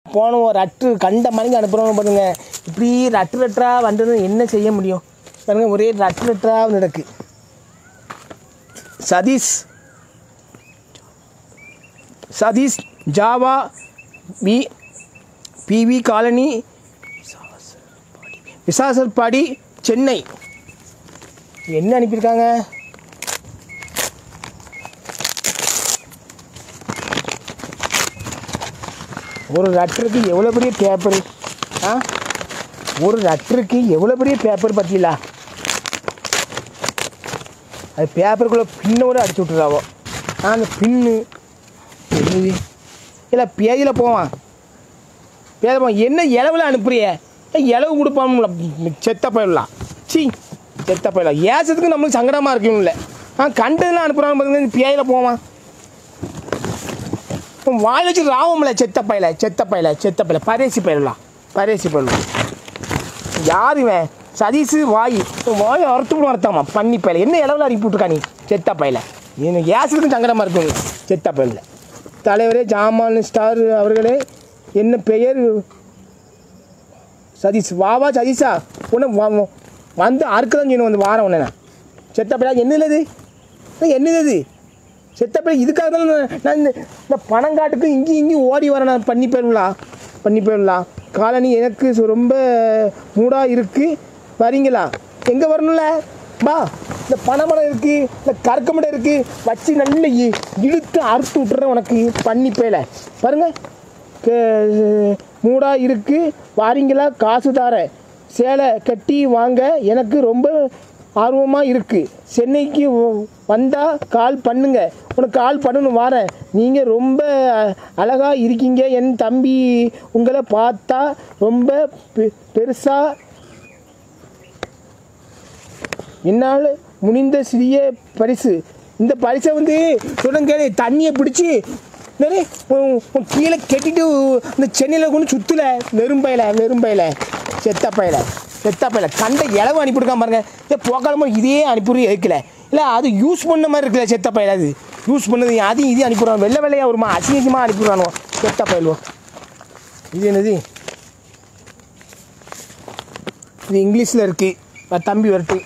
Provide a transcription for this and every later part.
போன ஒரு ரட்டு கண்ட மணிக்கு அனுப்புகிறோம் பாருங்க இப்படி ரட்டு ரட்டராக வந்தது என்ன செய்ய முடியும் பாருங்க ஒரே ரட்டு ரட்டராக நடக்கு சதீஷ் சதீஷ் ஜாவா P PV colony Vyasarpadi Chennai என்ன அனுப்பியிருக்காங்க ஒரு லெட்டருக்கு எவ்வளோ பெரிய பேப்பரு ஆ ஒரு லெட்டருக்கு எவ்வளோ பெரிய பேப்பர் பார்த்தீங்களா அது பேப்பருக்குள்ளே பின்னோட அடிச்சு விட்டுறாவோ ஆ அந்த பின்னு என்னது இல்லை பேதியில் போவான் பேத போவான் என்ன இளவில் அனுப்புறிய ஏய், இளவு கொடுப்பான்ல செத்த போயிடலாம் சி செத்த போயிடலாம் ஏசத்துக்கு நம்மளுக்கு சங்கடமாக இருக்கும்ல ஆ கண்டதுலாம் அனுப்புகிறான்னு பாருங்க பேதியில் போவான் உன் வாய் வச்சு ராவம்ல செத்த பையில செத்த பையில செத்த பையில பரேசி பயிரலாம் பரேசி பயிரலாம் யார் இவன் சதீஷு வாய் உன் வாயை அறுத்து கூட அறுத்தாமா பண்ணி பையில என்ன இளவில் அனுப்பி விட்ருக்கா நீ செத்த பையில எனக்கு ஏசுறதுக்கும் சங்கடமாக இருக்குங்க செத்த பையில தலைவரே ஜாமான் ஸ்டார் அவர்களே என்ன பெயர் சதீஷ் வாவா சதீஷா உன்னை வா- வந்து அறுக்கதான் செய்யணும் வந்து வாரம் உன்னை நான். செத்த பையலா என்னது இது என்னது இது செத்தப்படி இதுக்காக தான் நான் நான் இந்த இந்த பணங்காட்டுக்கு இங்கேயும் இங்கேயும் ஓடி வரேன் நான் பண்ணி போயிடலாம் பண்ணி போயிடலாம் காலனி எனக்கு சு- ரொம்ப மூடாக இருக்குது வரீங்களா எங்கே வரணும்ல பா இந்த பனைமரம் இருக்குது இந்த கற்கமடம் இருக்குது வச்சு நல்ல இ- இழுத்து அறுத்து விட்டுறேன் உனக்கு பண்ணி போயில பாருங்க க- மூடா இருக்குது வாரீங்களா காசு தாரேன் சேலை கட்டி வாங்க எனக்கு ரொம்ப ஆர்வமாக இருக்குது சென்னைக்கு வந்தால் கால் பண்ணுங்க உனக்கு கால் பண்ணணும் வாரேன் நீங்கள் ரொம்ப அழகாக இருக்கீங்க என் தம்பி உங்களை பார்த்தா ரொம்ப பெ- பெருசா என்னால் முடிந்த சிறிய பரிசு இந்த பரிசை வந்து சொல்லுங்க தண்ணியை பிடிச்சி நிறைய கீழே கெட்டிட்டு இந்த சென்னையில் கொண்டு சுற்றல வெறும்பையில் வெறும்பையில் செத்தப்பையில் செத்தப்பையில் கண்ட இளவு அனுப்பிவிடுக்காம பாருங்க ஏ போக்காலமாக இதே அனுப்பிவிடு எதுக்கல இல்லை அது யூஸ் பண்ண மாதிரி இருக்குல்ல செத்தப்பையில் அது யூஸ் பண்ணது அதையும் இதையும் அனுப்பிவிடுவான் வெள்ளை வெள்ளையாக வருமா அசிங்கமாக அனுப்பிவிடுவானோ செத்தப்பையிலோ இது என்னது இது இங்கிலீஷில் இருக்குது தம்பி வரட்டு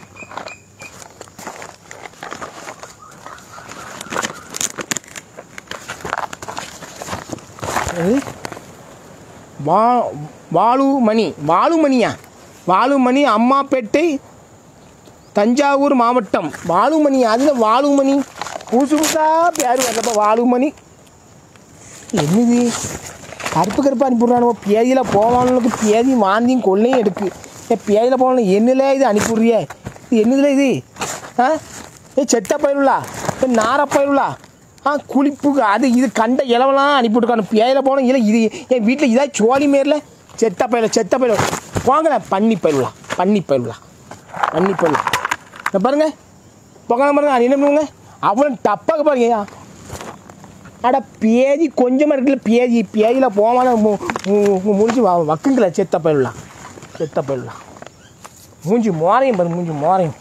என்னது? வா வாலுமணி வாலுமணியா வாலுமணி அம்மாப்பேட்டை தஞ்சாவூர் மாவட்டம் வாலுமணி அதில் வாலுமணி புதுசு புதுசாக பேர் வரப்ப வாலுமணி என்னது கருப்பு கருப்பாக அனுப்பிடுறானுவோ பேதியில் போவானுக்கு பேதி வாந்தியும் கொள்ளையும் எடுக்கு ஏ பேதியில் போவானு என்னல இது அனுப்பிடுறியே இது என்னதுல இது ஆ ஏ செத்த பயிலுலா ஏ நார பயிலுலா ஆ குளிப்புக்கு அது இது கண்ட இளவெல்லாம் அனுப்பிவிட்டுருக்கானு பேதியில் போனோம் இல்லை இது என் வீட்டில் இதா சோழி மேரில் செத்த பயில செத்த பயில போங்கண்ணா பண்ணி பயிலுலா பண்ணி பயிலுலா பண்ணி பயிலுலா இந்த பாருங்க போங்கண்ணா பாருங்க அது என்ன பண்ணுங்க அவ்வளோ டப்பாக பாருங்க அட பேதி கொஞ்சமாக இருக்குல்ல பேதி பேதியில் போவான முடிஞ்சு வ வக்குங்கள செத்த பயிரலாம் செத்த பயிரலாம் மூஞ்சி மோரையும் பாரு மூஞ்சி மோரையும்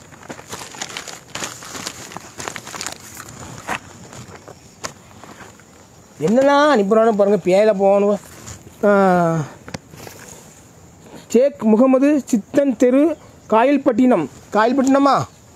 என்னெல்லாம் அனுப்புகிறானு பாருங்கள் பேதில் போகணும் ஷேக் முகமது சித்தன் தெரு காயல்பட்டினம் காயல்பட்டினமா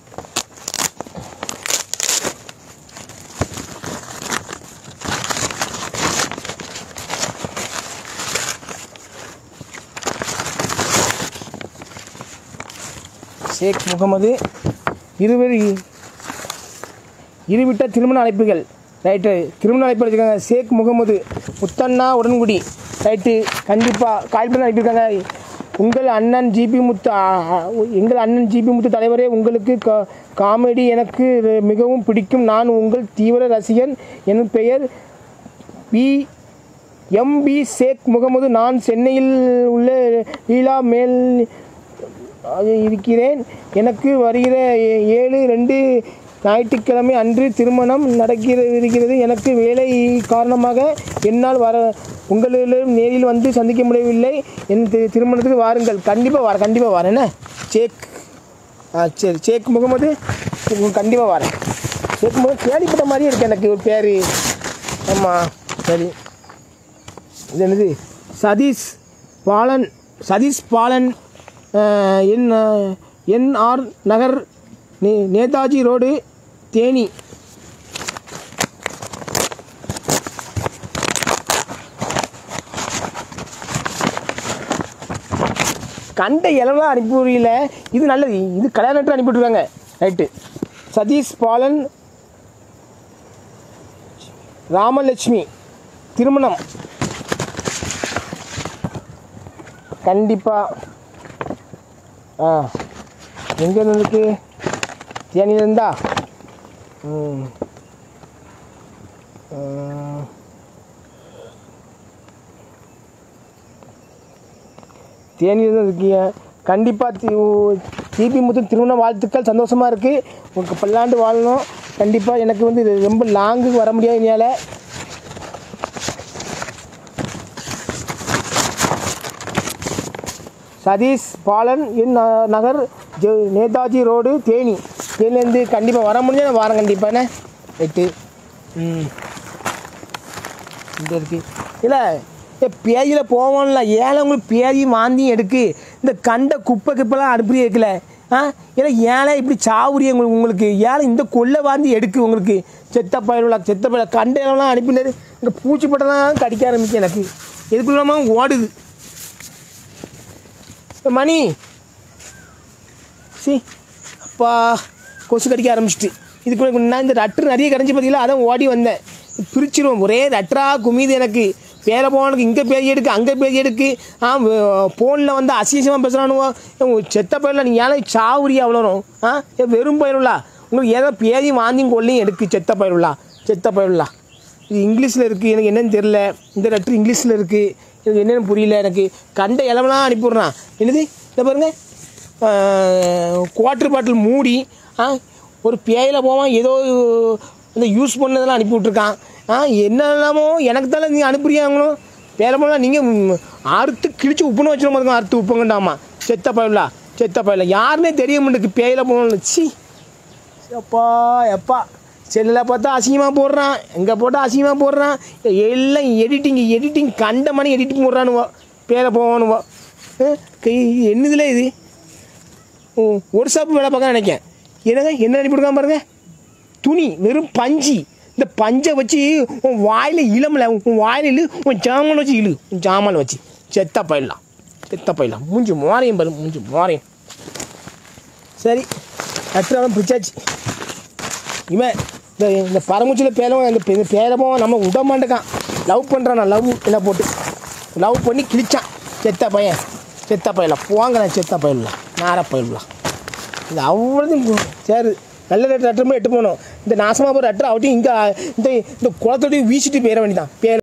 ஷேக் முகமது இருவர் இருவிட்ட திருமண அழைப்புகள் ரைட்டு திருமண அழைப்பு அழைச்சிருக்காங்க ஷேக் முகமது முத்தண்ணா உடன்குடி ரைட்டு கண்டிப்பாக கால் பண்ணி அனுப்பியிருக்காங்க உங்கள் அண்ணன் ஜிபி முத்து ஆ, ஆ, எங்கள் அண்ணன் ஜிபி முத்து தலைவரே உங்களுக்கு கா காமெடி எனக்கு மிகவும் பிடிக்கும் நான் உங்கள் தீவிர ரசிகன் என் பெயர் பி எம்பி ஷேக் முகமது நான் சென்னையில் உள்ள லீலா மேல் இருக்கிறேன் எனக்கு வருகிற ஏ- ஏழு ரெண்டு ஞாயிற்றுக்கிழமை அன்று திருமணம் நடக்கிறது இருக்கிறது எனக்கு வேலை காரணமாக என்னால் வர உங்களிடம் நேரில் வந்து சந்திக்க முடியவில்லை என் தி- திருமணத்துக்கு வாருங்கள் கண்டிப்பாக வர கண்டிப்பாக வரேன் என்ன ஷேக் ஆ சரி ஷேக் முகமது கண்டிப்பாக வரேன் ஷேக் முகமது கேள்விப்பட்ட மாதிரியே இருக்கு எனக்கு ஒரு பேர் ஆமாம் சரி இது என்னது சதீஷ் பாலன் சதீஷ் பாலன் அஹ், என் அஹ், என்ஆர் நகர் நே நேதாஜி ரோடு தேனி கண்ட இளவெல்லாம் அனுப்பி புரியல இது நல்லது இது கல்யாண லெட்டர் அனுப்பி விட்ருக்காங்க ரைட்டு சதீஷ் பாலன் ராமலட்சுமி திருமணம் கண்டிப்பாக ஆ எங்கே இருக்கு தேனியில் இருந்தா ம் ம். தேனியில் தான் இருக்கீங்க கண்டிப்பாக டிபி முத்து திருமண வாழ்த்துக்கள் சந்தோஷமாக இருக்குது உங்களுக்கு பல்லாண்டு வாழணும் கண்டிப்பாக எனக்கு வந்து இது ரொம்ப லாங்குக்கு வர முடியாது என்னால் சதீஷ் பாலன் என் ந- நகர் ஜெ- நேதாஜி ரோடு தேனி தேனிலேருந்து கண்டிப்பாக வர முடிஞ்சா நான் வரேன் கண்டிப்பாண்ணே ரைட்டு ம் இந்த இருக்கு இல்லை ஏ பேஜில் போவோம்ல ஏழை உங்களுக்கு பேஜி வாந்தியும் எடுக்கு இந்த கண்ட குப்பை கிப்பெல்லாம் அனுப்பி வைக்கல ஆ ஏன்னா ஏழை இப்படி சாவுரிய உங்களுக்கு உங்களுக்கு ஏழை இந்த கொள்ளை வாந்தி எடுக்கு உங்களுக்கு செத்த பயலுள்ள செத்த பயல கண்ட இலவெல்லாம் அனுப்பினாரு இந்த பூச்சி பட்டெல்லாம் கடிக்க ஆரம்பிச்சு எனக்கு எதுக்குள்ளாம ஓடுது ஏ, மணி சி அப்பா கொசு கடிக்க ஆரம்பிச்சிட்டு இதுக்குள்ள நான் இந்த ரட்டு நிறைய கரைஞ்சி பார்த்தீங்களா அதான் ஓடி வந்தேன் பிரிச்சிருவோம் ஒரே ரட்டரா குமிது எனக்கு பேர போனதுக்கு இங்கே பேஜ் எடுக்கு அங்கே பேஜ் எடுக்கு ஆ ஃபோனில் வந்து அசிங்கமாக பேசுகிறானுவோ செத்த பயிரில் நீங்கள் ஏன்னா சாவுரியா அவ்வளோ ஆ ஏன் வெறும் பயிருள்ளா உங்களுக்கு ஏதோ பேஜையும் வாந்தியும் கொள்ளையும் எடுக்கு செத்த பயிருள்ளா செத்த பயிருள்ளா இது இங்கிலீஷில் இருக்குது எனக்கு என்னன்னு தெரில இந்த லெட்ரு இங்கிலீஷில் இருக்குது எனக்கு என்னென்னு புரியல எனக்கு கண்ட இளவெல்லாம் அனுப்பிவிட்றான் என்னது இந்த பாருங்க குவாட்டர் பாட்டில் மூடி ஆ ஒரு பேயில் போவான் ஏதோ இந்த யூஸ் பண்ணதெல்லாம் அனுப்பி விட்ருக்கான் ஆ என்னெல்லாமோ எனக்கு தானே நீங்கள் அனுப்புறீங்களோ பேரை போனால் நீங்கள் அறுத்து கிழிச்சு உப்புன்னு வச்சிட மாதிரி அறுத்து உப்புங்கண்டாமா செத்த பயிலா செத்த பயில யாருன்னே தெரிய மாட்டேங்குது பேயில் போகணும் சி எப்பா எப்பா செல்லில் பார்த்தா அசிங்கமாக போடுறான் எங்கே போட்டால் அசிங்கமாக போடுறான் எல்லாம் எடிட்டிங் எடிட்டிங் கண்ட மணி எடிட்டிங் போடுறானுவோ பேரை போவானுவோ அஹ், கை என்னதுல இது ம், ஒரு சாப்பு வேலை பார்க்க நினைக்கேன் என்னங்க என்ன அனுப்பிவிடுக்கான் பாருங்க துணி வெறும் பஞ்சு இந்த பஞ்சை வச்சு உன் வாயில் இளமல உன் வாயில் இழு உன் ஜாமான் வச்சு இழு உன் ஜாமான் வச்சு செத்த பயிடலாம் செத்த பயிடலாம் மூஞ்சி மோரையும் பாரு மூஞ்சி மோரையும் சரி கட்டுறவன் பிடிச்சாச்சு இவன் இந்த இந்த பரமுச்சியில் பேரவன் அந்த பே- பேரவன் நம்ம விட மாட்டேக்கான் லவ் பண்ணுறான் நான் லவ் என்ன போட்டு லவ் பண்ணி கிழிச்சான் செத்த பையன் செத்த பையலாம் போங்கண்ணா செத்த பயிலாம் நார பயிலாம் இது அவ்வளோதையும் சரி நல்ல ரெட்டு அட்டமே எட்டு போகணும் இந்த நாசமாக போகிற அட்டை அவட்டையும் இங்கே இந்த இந்த குளத்தோடையும் வீசிட்டு போயிட வேண்டியதான் பேர்